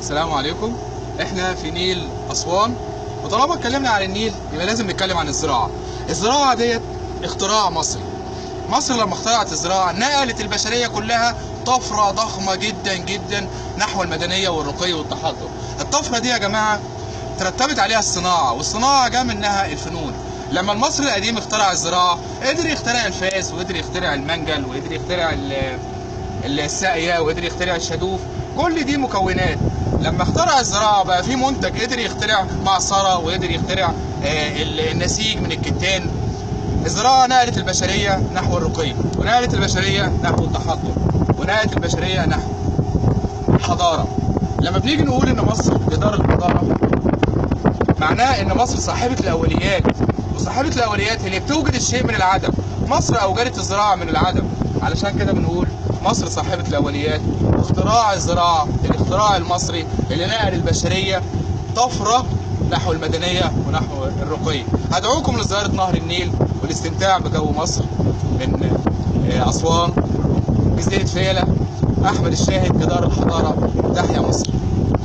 السلام عليكم احنا في نيل اسوان وطالما اتكلمنا عن النيل يبقى لازم نتكلم عن الزراعه الزراعه ديت اختراع مصري مصر لما اخترعت الزراعه نقلت البشريه كلها طفره ضخمه جدا جدا نحو المدنيه والرقي والتحضر الطفره دي يا جماعه ترتبت عليها الصناعه والصناعه جاء منها الفنون لما المصري القديم اخترع الزراعه قدر يخترع الفاس وقدر يخترع المنجل وقدر يخترع ال- الساقيه وقدر يخترع الشادوف كل دي مكونات لما اخترع الزراعه بقى في منتج قدر يخترع معصره وقدر يخترع آه، ال- النسيج من الكتان الزراعه نقلت البشريه نحو الرقي ونقلت البشريه نحو التحضر ونقلت البشريه نحو الحضاره لما بنيجي نقول ان مصر جدار الحضاره معناه ان مصر صاحبه الاوليات وصاحبه الاوليات هي اللي بتوجد الشيء من العدم مصر اوجدت الزراعه من العدم علشان كده بنقول مصر صاحبه الاوليات واختراع الزراعه الاختراع المصري اللي نقل البشريه طفره نحو المدنيه ونحو الرقي هدعوكم لزياره نهر النيل والاستمتاع بجو مصر من آه، اسوان جزيره فيله احمد الشاهد جدار الحضاره تحيا مصر